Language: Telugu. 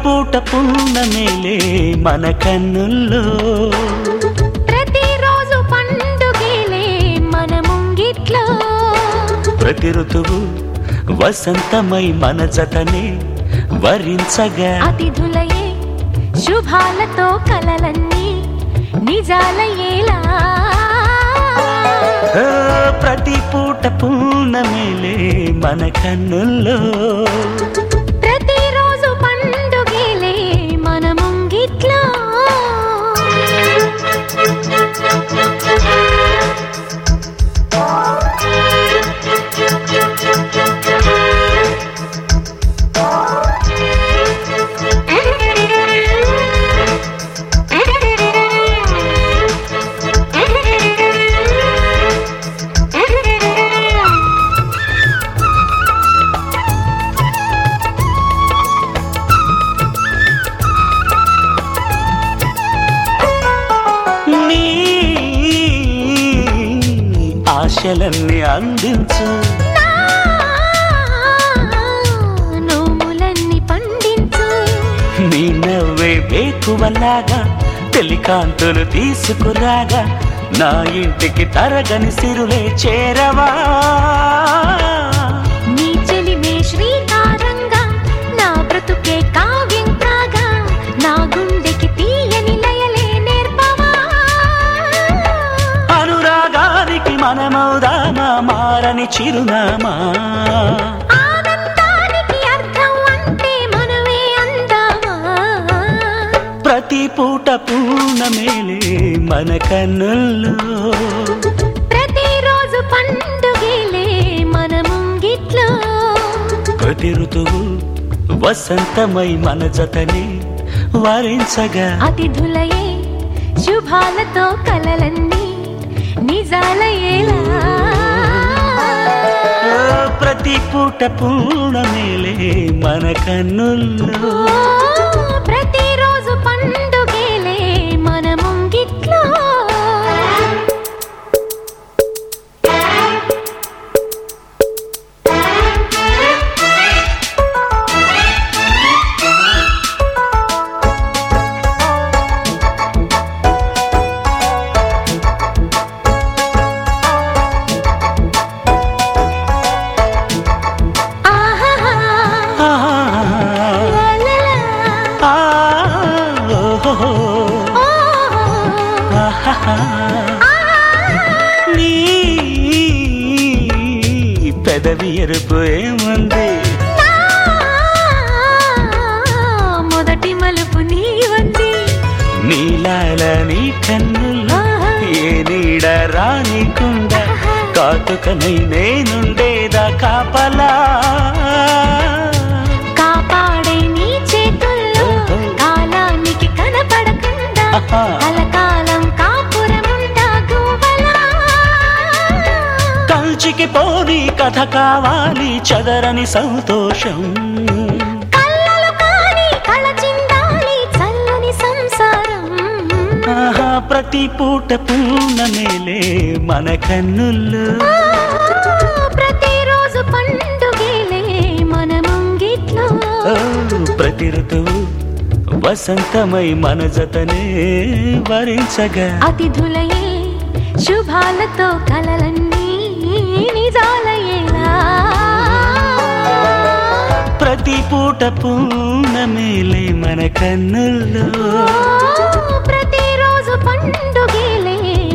పూట పున్నమేలే మన కన్నుల్లో ప్రతిరోజు పండుగలే మన ముంగిట్లో ప్రతి ఋతువు వసంతమై మన జతనే వరించగా అతిథులయే శుభాలతో కలలన్నీ నిజాలయ్యేలా ఆ, ప్రతి పూట పున్నమేలే మన కన్నుల్లో ప్రతిరోజు పండుగలే మన ముంగిట్లో నీ ఆశలన్నీ అందించు నోములన్నీ పండించు నీ నవ్వే వేకువలాగా తెలికాంతులు తీసుకురాగా నా ఇంటికి తరగని సిరులే చేరవా నీ చెలిమే శ్రీకారంగా నా బ్రతుకే కావ్యం కాగా నా గుండెకి తీయని లయలే నేర్పవా అనురాగానికి మనమౌదామా మారని చిరునామా ఆనందానికి అర్థం అంటే మనమే అందామా ప్రతి పూట పూర్ణమేలే మన కన్నుల్లో ప్రతిరోజు పండుగలే మన ముంగిట్లో ప్రతి ఋతువు వసంతమై మన జతని వరించగా అతిథులయే శుభాలతో కలలన్నీ నిజాలయ్యేలా ఓ, ప్రతి పూట పూర్ణమేలే మన కన్నుల్లో ఓ, ప్రతిరోజు పండుగలే మన ముంగిట్లో ఆహాహా, ఆహా, లాలాలా, ఆ, ఓహో, ఓహో, ఆహాహా. ఆహా. నీ పెదవి ఎరుపు ఏముంది నా మొదటి మలుపు నీ వంది నీలాల నీ కన్నుల్లో ఏ నీడ రానికుండా కాటుకనై నేనుండేదా కాపలా కాపాడే నీ చేతుల్లో కాలానికి కనపడకుండా ఆహా. కలకాలం కాపురముంటా గువ్వలా కంచికి పోని కథ కావాలి చదరని సంతోషం కళ్ళలు కాని కళచిందాలి చల్లని సంసారం ఆహా ప్రతి పూట పూర్ణమేలే మన కన్నుల్లో ఆ, ప్రతిరోజు పండుగలే మన ముంగిట్లో ఓ, ప్రతి ఋతువు వసంతమై మన జతనే వరించగా అతిథులయే శుభాలతో కలలన్నీ నిజాలయ్యేలా ప్రతి పూట పూర్ణమేలే మన కన్నుల్లో ఓ, ప్రతిరోజు పండుగలే